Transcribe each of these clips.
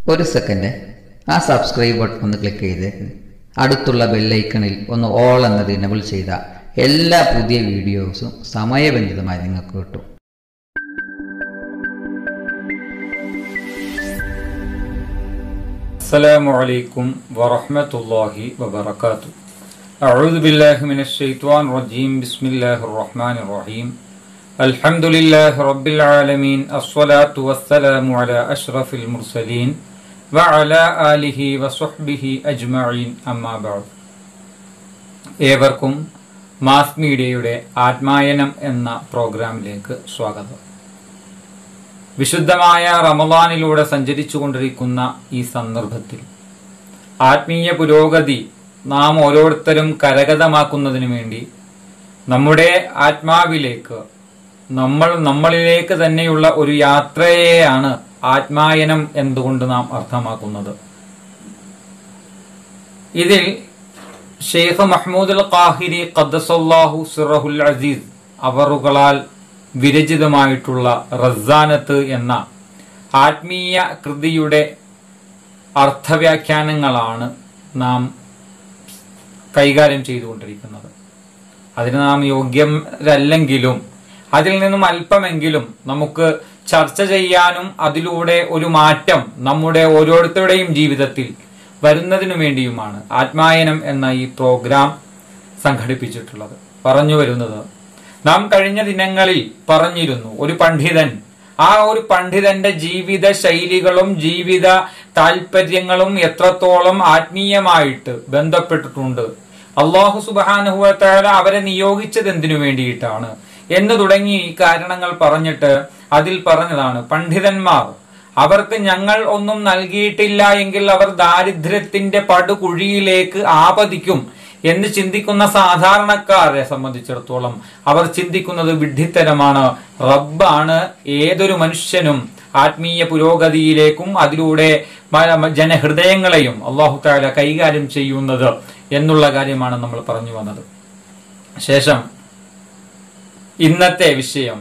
ഒരു സെക്കൻഡ് ആ subscribe button ഒന്ന് ക്ലിക്ക് ചെയ്തേക്ക് അടുത്തുള്ള ബെല്ലൈക്കണിൽ ഒന്ന് ഓൾ എന്നത് ഇനബിൾ ചെയ്ത എല്ലാ പുതിയ വീഡിയോസും സമയബന്ധിതമായി നിങ്ങൾക്ക് കിട്ടും السلام عليكم ورحمة الله وبركاته أعوذ بالله من الشيطان الرجيم بسم الله الرحمن الرحيم الحمد لله رب العالمين الصلاة والسلام على أشرف المرسلين وعلى آله وصحبه أجمعين أما بعد ഏവർക്കും മാസ് മീഡിയയുടെ ആത്മായനം എന്ന പ്രോഗ്രാമിലേക്ക് സ്വാഗതം വിശുദ്ധമായ റമദാനിലൂടെ സഞ്ചരിച്ചു കൊണ്ടിരിക്കുന്ന ഈ സന്ദർഭത്തിൽ ആത്മീയ പുരോഗതി നാം ഓരോരുത്തരും കരഗതമാക്കുന്നതിന് വേണ്ടി നമ്മുടെ ആത്മാവിലേക്ക് നമ്മൾ നമ്മളിലേക്ക് തന്നെയുള്ള ഒരു യാത്രയെയാണ് ആത്മായനം എന്തുകൊണ്ട് നാം അർത്ഥമാക്കുന്നത് ഇതിൽ ഷെയ്ഖ് മഹ്മൂദ് അൽ ഖാഹിരി ഖദ്ദസല്ലാഹു സിറഹുൽ അസീസ് അവറുകളാൽ വിരചിതമായിട്ടുള്ള റസാനത്ത് എന്ന ആത്മീയ കൃതിയുടെ അർത്ഥവ്യാഖ്യാനങ്ങളാണ് നാം കൈകാര്യം ചെയ്തുകൊണ്ടിരിക്കുന്നത് അതിന് നാം യോഗ്യരല്ലെങ്കിലും അതിൽ നിന്നും അല്പമെങ്കിലും നമുക്ക് ചർച്ച ചെയ്യാനും അതിലൂടെ ഒരു മാറ്റം നമ്മുടെ ഓരോരുത്തരുടെയും ജീവിതത്തിൽ വരുന്നതിനു വേണ്ടിയുമാണ് ആത്മായനം എന്ന ഈ പ്രോഗ്രാം സംഘടിപ്പിച്ചിട്ടുള്ളത് പറഞ്ഞു വരുന്നത് നാം കഴിഞ്ഞ ദിനങ്ങളിൽ പറഞ്ഞിരുന്നു ഒരു പണ്ഡിതൻ ആ ഒരു പണ്ഡിതന്റെ ജീവിത ശൈലികളും ജീവിത താല്പര്യങ്ങളും എത്രത്തോളം ആത്മീയമായിട്ട് ബന്ധപ്പെട്ടിട്ടുണ്ട് അള്ളാഹു സുബാനുഹുവത്തായ അവരെ നിയോഗിച്ചത് എന്തിനു വേണ്ടിയിട്ടാണ് എന്ന് തുടങ്ങി ഈ കാരണങ്ങൾ പറഞ്ഞിട്ട് അതിൽ പറഞ്ഞതാണ് പണ്ഡിതന്മാർ അവർക്ക് ഞങ്ങൾ ഒന്നും നൽകിയിട്ടില്ല എങ്കിൽ അവർ ദാരിദ്ര്യത്തിന്റെ പടുകുഴിയിലേക്ക് ആപതിക്കും എന്ന് ചിന്തിക്കുന്ന സാധാരണക്കാരെ സംബന്ധിച്ചിടത്തോളം അവർ ചിന്തിക്കുന്നത് വിഡ്ഢിത്തരമാണ് റബ്ബാണ് ഏതൊരു മനുഷ്യനും ആത്മീയ പുരോഗതിയിലേക്കും അതിലൂടെ ജനഹൃദയങ്ങളെയും അള്ളാഹു താല കൈകാര്യം ചെയ്യുന്നത് എന്നുള്ള കാര്യമാണ് നമ്മൾ പറഞ്ഞു വന്നത് ശേഷം ഇന്നത്തെ വിഷയം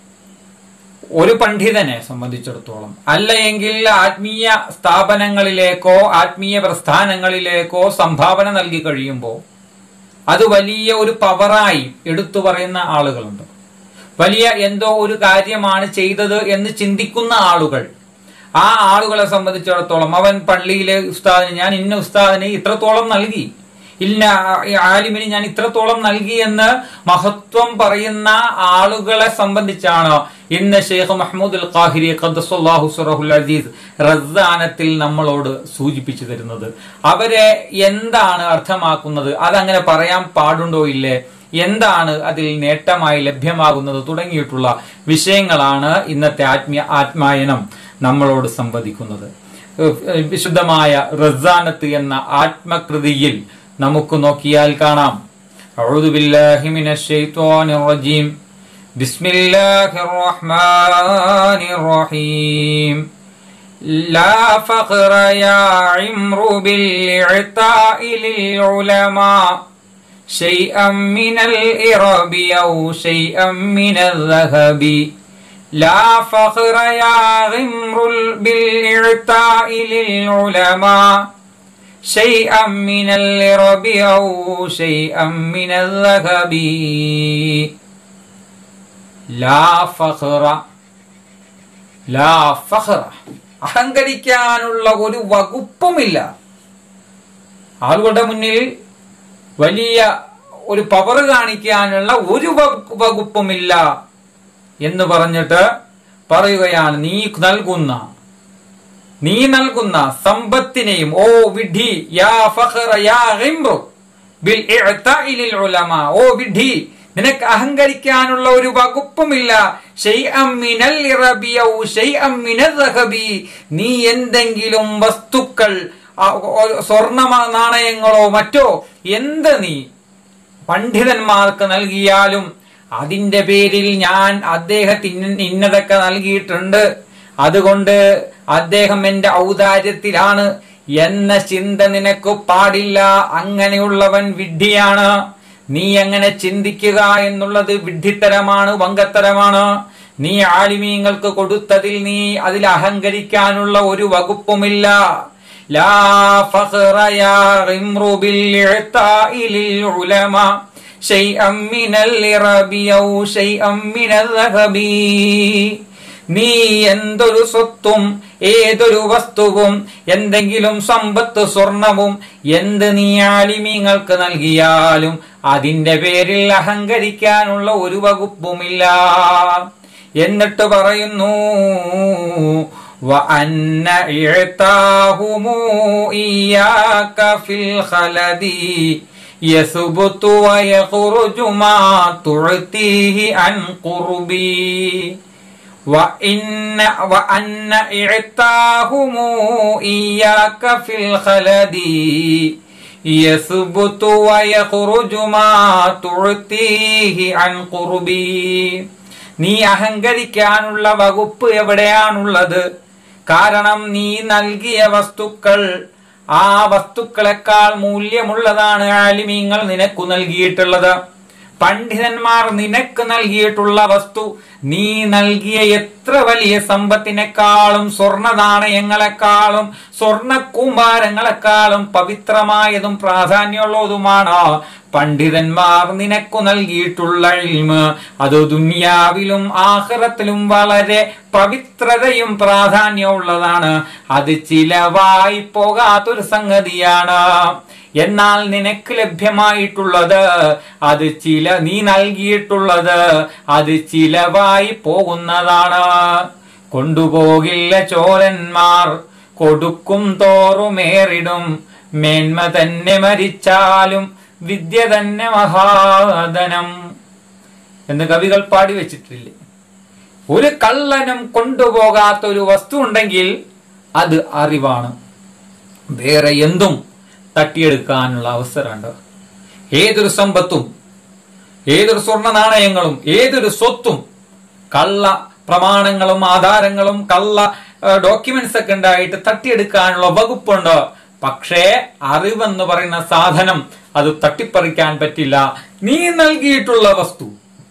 ഒരു പണ്ഡിതനെ സംബന്ധിച്ചിടത്തോളം അല്ലെങ്കിൽ ആത്മീയ സ്ഥാപനങ്ങളിലേക്കോ ആത്മീയ പ്രസ്ഥാനങ്ങളിലേക്കോ സംഭാവന നൽകി കഴിയുമ്പോൾ അത് വലിയ ഒരു പവറായി എടുത്തു പറയുന്ന ആളുകളുണ്ട് വലിയ എന്തോ ഒരു കാര്യമാണ് ചെയ്തത് എന്ന് ചിന്തിക്കുന്ന ആളുകൾ ആ ആളുകളെ സംബന്ധിച്ചിടത്തോളം അവൻ പള്ളിയിലെ ഉസ്താദിന് ഞാൻ ഇന്ന ഉസ്താദിന് ഇത്രത്തോളം നൽകി ഇല്ല ആലിമിന് ഞാൻ ഇത്രത്തോളം നൽകി എന്ന് മഹത്വം പറയുന്ന ആളുകളെ സംബന്ധിച്ചാണ് ഇന്ന് ഷെയ്ഖ് മഹ്മൂദ് അൽ ഖാഹിരി ഖദ്ദസുല്ലാഹു സുറഹുൽ അസീസ് റസാനത്തിൽ നമ്മളോട് സൂചിപ്പിച്ചു തരുന്നത് അവരെ എന്താണ് അർത്ഥമാക്കുന്നത് അതങ്ങനെ പറയാൻ പാടുണ്ടോ ഇല്ലേ എന്താണ് അതിൽ നേട്ടമായി ലഭ്യമാകുന്നത് തുടങ്ങിയിട്ടുള്ള വിഷയങ്ങളാണ് ഇന്നത്തെ ആത്മീയ ആത്മായനം നമ്മളോട് സംവദിക്കുന്നത് വിശുദ്ധമായ റസാനത്ത് എന്ന ആത്മകൃതിയിൽ നമുക്ക് നോക്കിയാൽ കാണാം أعوذ بالله من الشيطان الرجيم بسم الله الرحمن الرحيم لا فخر يا عمر بالإعطاء للعلماء شيئا من الإرب أو شيئا من الذهب لا فخر يا غمر بالإعطاء للعلماء شيئا من الرب أو شيئا من الذهب لا فخر لا فخر അഹങ്കരിക്കാനുള്ള ഒരു വകുപ്പുമില്ല ആളുകളുടെ മുന്നിൽ വലിയ ഒരു പവർ കാണിക്കാനുള്ള ഒരു വകുപ്പുമില്ല എന്ന് പറഞ്ഞിട്ട് പറയുകയാണ് നീ നൽകുന്ന നീ നൽകുന്ന സമ്പത്തിനെയും ഓ വിഡി യാ ഫഖറ യാ ഗിംറു ബിൽ ഇഅ്താഇ ലിൽ ഉലമ ഓ വിഡി നിനക്ക് അഹങ്കരിക്കാനുള്ള ഒരു വകുപ്പുമില്ല ഷൈഅം മിനൽ ഇറബി ഔ ഷൈഅം മിനൽ ദഹബി നീ എന്തെങ്കിലും വസ്തുക്കൾ സ്വർണ്ണ നാണയങ്ങളോ മറ്റോ എന്ത് നീ പണ്ഡിതന്മാർക്ക് നൽകിയാലും അതിന്റെ പേരിൽ ഞാൻ അദ്ദേഹത്തിന് ഇന്നതൊക്കെ നൽകിയിട്ടുണ്ട് അതുകൊണ്ട് അദ്ദേഹം എന്റെ ഔദാര്യത്തിലാണ് എന്ന ചിന്ത നിനക്ക് പാടില്ല അങ്ങനെയുള്ളവൻ വിഡ്ഢിയാണ് നീ അങ്ങനെ ചിന്തിക്കുക എന്നുള്ളത് വിഡ്ഢിത്തരമാണ് വങ്കത്തരമാണ് നീ ആലിമീങ്ങൾക്ക് കൊടുത്തതിൽ നീ അതിൽ അഹങ്കരിക്കാനുള്ള ഒരു വകുപ്പുമില്ല ലാ ഫഖറ യാ ഗിംറു ബിൽ ഇഅ്താഇ ലിൽ ഉലമ ശൈഅൻ മിനൽ ഇറബി ഔ ശൈഅൻ മിനൽ ദഹബി നീ എന്തൊരു സ്വത്തും ഏതൊരു വസ്തുവും എന്തെങ്കിലും സമ്പത്ത് സ്വർണവും എന്ത് നീ ആലിമീങ്ങൾക്ക് നൽകിയാലും അതിന്റെ പേരിൽ അഹങ്കരിക്കാനുള്ള ഒരു വകുപ്പുമില്ല എന്നിട്ട് പറയുന്നു وأن إعطاهم إياك في الخلد يثبت ويخرج ما تعطيه عن قربي وإن وأن إعطاهم إياك في الخلد يثبت ويخرج ما تعطيه عن قربي നീ അഹങ്കരിക്കാനുള്ള വകുപ്പ് എവിടെയാണുള്ളത് കാരണം നീ നൽകിയ വസ്തുക്കൾ ആ വസ്തുക്കളെക്കാൾ മൂല്യമുള്ളതാണ് ആലിമീങ്ങൾ നിനക്കു നൽകിയിട്ടുള്ളത് പണ്ഡിതന്മാർ നിനക്ക് നൽകിയിട്ടുള്ള വസ്തു നീ നൽകിയ എത്ര വലിയ സമ്പത്തിനേക്കാളും സ്വർണ്ണ നാണയങ്ങളെക്കാളും സ്വർണ്ണ കൂമ്പാരങ്ങളെക്കാളും പവിത്രമായതും പ്രാധാന്യമുള്ളതുമാണ് പണ്ഡിതന്മാർ നിനക്കു നൽകിയിട്ടുള്ള ഇൽമ് അത് ദുനിയാവിലും ആഹ്റത്തിലും വളരെ പവിത്രതയും പ്രാധാന്യമുള്ളതാണ് അത് ചിലവായി പോകാത്തൊരു സംഗതിയാണ് എന്നാൽ നിനക്ക് ലഭ്യമായിട്ടുള്ളത് അത് ചില നീ നൽകിയിട്ടുള്ളത് അത് ചിലവായി പോകുന്നതാണ് കൊണ്ടുപോകില്ല ചോരന്മാർ കൊടുക്കും തോറുമേറിടും മേന്മ തന്നെ മരിച്ചാലും വിദ്യ തന്നെ മഹാധനം എന്ന് കവികൾ പാടി വെച്ചിട്ടില്ലേ ഒരു കള്ളനും കൊണ്ടുപോകാത്ത ഒരു വസ്തു ഉണ്ടെങ്കിൽ അത് അറിവാണ് വേറെ എന്തും തട്ടിയെടുക്കാനുള്ള അവസരമുണ്ട് ഏതൊരു സമ്പത്തും ഏതൊരു സ്വർണ്ണ നാണയങ്ങളും ഏതൊരു സ്വത്തും കള്ള പ്രമാണങ്ങളും ആധാരങ്ങളും കള്ള ഡോക്യുമെന്റ്സ് ഒക്കെ ഉണ്ടായിട്ട് തട്ടിയെടുക്കാനുള്ള വകുപ്പുണ്ട് പക്ഷേ അറിവെന്ന് പറയുന്ന സാധനം അത് തട്ടിപ്പറിക്കാൻ പറ്റില്ല നീ നൽകിയിട്ടുള്ള വസ്തു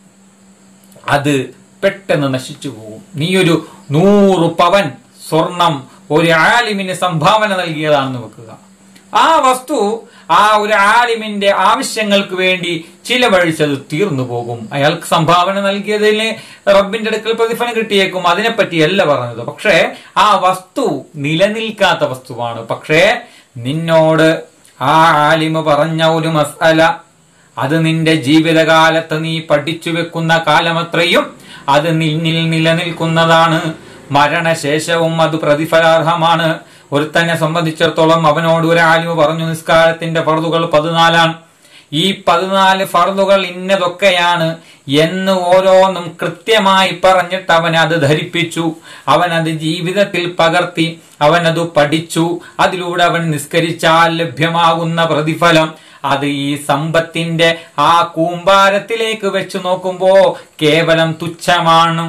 അത് പെട്ടെന്ന് നശിച്ചു പോകും നീ ഒരു നൂറ് പവൻ സ്വർണം ഒരു ആലിമിന് സംഭാവന നൽകിയതാണെന്ന് വെക്കുക ആ വസ്തു ആ ഒരു ആലിമിന്റെ ആവശ്യങ്ങൾക്ക് വേണ്ടി ചിലവഴിച്ചത് തീർന്നു പോകും അയാൾക്ക് സംഭാവന നൽകിയതിന് റബ്ബിന്റെ അടുക്കൽ പ്രതിഫലം കിട്ടിയേക്കും അതിനെപ്പറ്റിയല്ല പറഞ്ഞത് പക്ഷേ ആ വസ്തു നിലനിൽക്കാത്ത വസ്തുവാണ് പക്ഷേ നിന്നോട് ആ ആലിമ് പറഞ്ഞ ഒരു മസല അത് നിന്റെ ജീവിതകാലത്ത് നീ പഠിച്ചു വെക്കുന്ന കാലമത്രയും അത് നിന്നിൽ നിലനിൽക്കുന്നതാണ് മരണശേഷവും അത് പ്രതിഫലാർഹമാണ് ഒരുത്തനെ സംബന്ധിച്ചിടത്തോളം അവനോട് ഒരു ആലിമ് പറഞ്ഞു നിസ്കാരത്തിന്റെ ഫർദുകൾ പതിനാലാണ് ഈ പതിനാല് ഫർദുകൾ ഇന്നതൊക്കെയാണ് എന്ന് ഓരോന്നും കൃത്യമായി പറഞ്ഞിട്ട് അവൻ അത് ധരിപ്പിച്ചു അവൻ അത് ജീവിതത്തിൽ പകർത്തി അവൻ അത് പഠിച്ചു അതിലൂടെ അവൻ നിസ്കരിച്ചാൽ ലഭ്യമാകുന്ന പ്രതിഫലം അത് ഈ സമ്പത്തിന്റെ ആ കൂമ്പാരത്തിലേക്ക് വെച്ച് നോക്കുമ്പോ കേവലം തുച്ഛമാണ്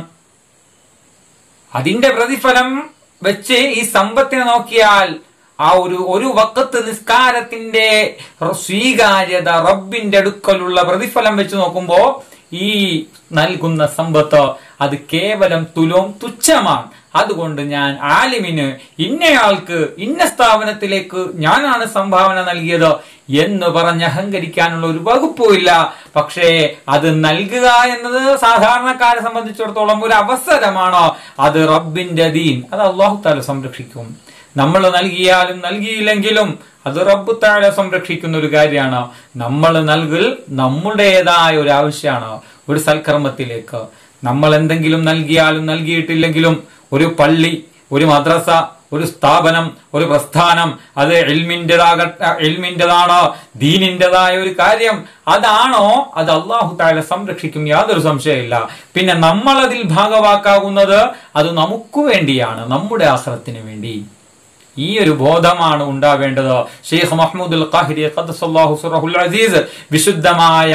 അതിന്റെ പ്രതിഫലം വെച്ച് ഈ സമ്പത്തിനെ നോക്കിയാൽ ആ ഒരു ഒരു വക്കത്ത് നിസ്കാരത്തിന്റെ സ്വീകാര്യത റബ്ബിന്റെ അടുക്കലുള്ള പ്രതിഫലം വെച്ച് നോക്കുമ്പോ ഈ നൽകുന്ന സമ്പത്ത് അത് കേവലം തുലോം തുച്ഛമാണ് അതുകൊണ്ട് ഞാൻ ആലിമിന് ഇന്നയാൾക്ക് ഇന്ന സ്ഥാപനത്തിലേക്ക് ഞാനാണ് സംഭാവന നൽകിയത് എന്ന് പറഞ്ഞ് അഹങ്കരിക്കാനുള്ള ഒരു വകുപ്പുമില്ല പക്ഷേ അത് നൽകുക എന്നത് സാധാരണക്കാരെ സംബന്ധിച്ചിടത്തോളം ഒരു അവസരമാണോ അത് റബ്ബിന്റെ ദീൻ അത് അള്ളാഹു താല സംരക്ഷിക്കും നമ്മൾ നൽകിയാലും നൽകിയില്ലെങ്കിലും അത് റബ്ബു താഴെ സംരക്ഷിക്കുന്ന ഒരു കാര്യമാണ് നമ്മൾ നൽകൽ നമ്മുടേതായ ഒരു ആവശ്യമാണ് ഒരു സൽക്കർമ്മത്തിലേക്ക് നമ്മൾ എന്തെങ്കിലും നൽകിയാലും നൽകിയിട്ടില്ലെങ്കിലും ഒരു പള്ളി ഒരു മദ്രസ ഒരു സ്ഥാപനം ഒരു പ്രസ്ഥാനം അത് എൽമിൻ്റെതാകട്ടെ എൽമിൻ്റെതാണോ ദീനിൻ്റെതായ ഒരു കാര്യം അതാണോ അത് അള്ളാഹു താല സംരക്ഷിക്കും യാതൊരു സംശയമില്ല പിന്നെ നമ്മൾ അതിൽ ഭാഗവാക്കാകുന്നത് അത് നമുക്ക് വേണ്ടിയാണ് നമ്മുടെ ആശ്രത്തിന് വേണ്ടി ഈ ഒരു ബോധമാണ് ഉണ്ടാവേണ്ടത് ഷെയ്ഖ് മഹ്മൂദുൽ ഖാഹിരി ഖദ്ദസല്ലാഹു സുറഹുൽ അസീസ് വിശുദ്ധമായ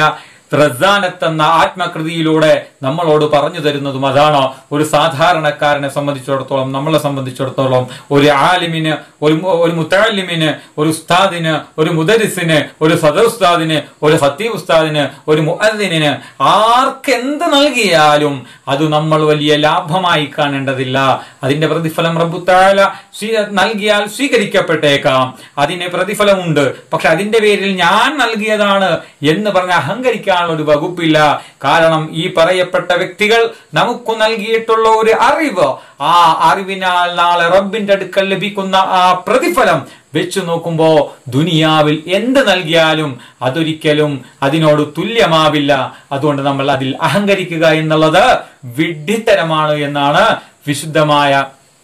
റസാനത്ത് എന്ന ആത്മകൃതിയിലൂടെ നമ്മളോട് പറഞ്ഞു തരുന്നതും അതാണ് ഒരു സാധാരണക്കാരനെ സംബന്ധിച്ചിടത്തോളം നമ്മളെ സംബന്ധിച്ചിടത്തോളം ഒരു ആലിമിന് ഒരു മു- ഒരു മുത്താലിമിന് ഒരു ഉസ്താദിന് ഒരു മുദരിസിന് ഒരു സദർ ഉസ്താദിന് ഒരു ഹത്തീബ് ഉസ്താദിന് ഒരു മുഅദ്ദിനിന് ആർക്ക് എന്ത് നൽകിയാലും അത് നമ്മൾ വലിയ ലാഭമായി കാണേണ്ടതില്ല അതിന്റെ പ്രതിഫലം റബ്ബുത്താല നൽകിയാൽ സ്വീകരിക്കപ്പെട്ടേക്കാം അതിന് പ്രതിഫലമുണ്ട് പക്ഷെ അതിന്റെ പേരിൽ ഞാൻ നൽകിയതാണ് എന്ന് പറഞ്ഞ് അഹങ്കരിക്കാനുള്ള ഒരു വകുപ്പില്ല കാരണം ഈ പറയപ്പെട്ട വ്യക്തികൾ നമുക്ക് നൽകിയിട്ടുള്ള ഒരു അറിവ് ആ അറിവിനാൽ നാളെ റബ്ബിന്റെ അടുക്കൽ ലഭിക്കുന്ന ആ പ്രതിഫലം വെച്ചു നോക്കുമ്പോ ദുനിയാവിൽ എന്ത് നൽകിയാലും അതൊരിക്കലും അതിനോട് തുല്യമാവില്ല അതുകൊണ്ട് നമ്മൾ അതിൽ അഹങ്കരിക്കുക എന്നുള്ളത് വിഡ്ഢിത്തരമാണ് എന്നാണ് വിശുദ്ധമായ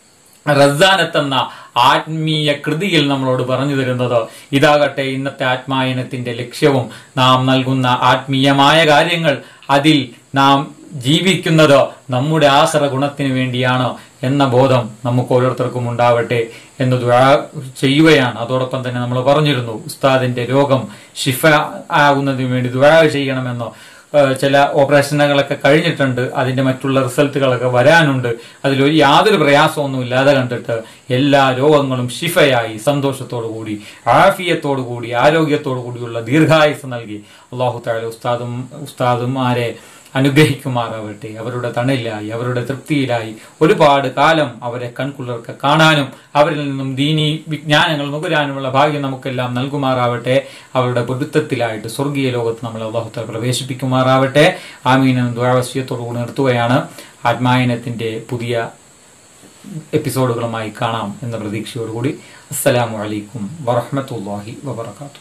റസാനത്ത് എന്ന ആത്മീയ കൃതിയിൽ നമ്മളോട് പറഞ്ഞു തരുന്നത് ഇതാകട്ടെ ഇന്നത്തെ ആത്മായനത്തിന്റെ ലക്ഷ്യവും നാം നൽകുന്ന ആത്മീയമായ കാര്യങ്ങൾ അതിൽ നാം ജീവിക്കുന്നത് നമ്മുടെ ആശ്ര ഗുണത്തിന് വേണ്ടിയാണ് എന്ന ബോധം നമുക്ക് ഓരോരുത്തർക്കും ഉണ്ടാവട്ടെ എന്ന് ദുആ ചെയ്യുകയാണ് അതോടൊപ്പം തന്നെ നമ്മൾ പറഞ്ഞിരുന്നു ഉസ്താദിന്റെ രോഗം ഷിഫ ആകുന്നതിന് വേണ്ടി ദുആ ചെയ്യണമെന്നോ ഏഹ് ചില ഓപ്പറേഷനുകളൊക്കെ കഴിഞ്ഞിട്ടുണ്ട് അതിന്റെ മറ്റുള്ള റിസൾട്ടുകളൊക്കെ വരാനുണ്ട് അതിൽ ഒരു യാതൊരു പ്രയാസമൊന്നും ഇല്ലാതെ കണ്ടിട്ട് എല്ലാ രോഗങ്ങളും ശിഫയായി സന്തോഷത്തോടു കൂടി ആഫിയത്തോടു കൂടി ആരോഗ്യത്തോടു കൂടിയുള്ള ദീർഘായുസ് നൽകി അള്ളാഹു താല ഉസ്താദും ഉസ്താദുമാരെ അനുഗ്രഹിക്കുമാറാവട്ടെ അവരുടെ തണലിലായി അവരുടെ തൃപ്തിയിലായി ഒരുപാട് കാലം അവരെ കൺകുളിർക്ക് കാണാനും അവരിൽ നിന്നും ദീനി വിജ്ഞാനങ്ങൾ നുകരാനുമുള്ള ഭാഗ്യം നമുക്കെല്ലാം നൽകുമാറാവട്ടെ അവരുടെ പൊരുത്തത്തിലായിട്ട് സ്വർഗീയ ലോകത്ത് നമ്മൾ അള്ളാഹുത്താൽ പ്രവേശിപ്പിക്കുമാറാവട്ടെ ആമീനും ദ്വാവസ്യത്തോടുകൂടി നിർത്തുകയാണ് ആത്മായനത്തിന്റെ പുതിയ എപ്പിസോഡുകളുമായി കാണാം എന്ന പ്രതീക്ഷയോടുകൂടി അസ്സലാമു അലൈക്കും വറഹ്മത്തുള്ളാഹി വബറകാതുഹു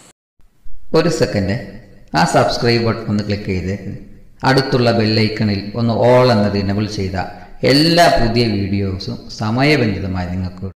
ഒരു സെക്കൻഡ് ആ സബ്സ്ക്രൈബ് ബട്ടൺ ഒന്ന് ക്ലിക്ക് ചെയ്തേക്ക് അടുത്തുള്ള ബെല്ലൈക്കണിൽ ഒന്ന് ഓൾ എന്നത് ഇനബിൾ ചെയ്ത എല്ലാ പുതിയ വീഡിയോസും സമയബന്ധിതമായി നിങ്ങൾക്ക്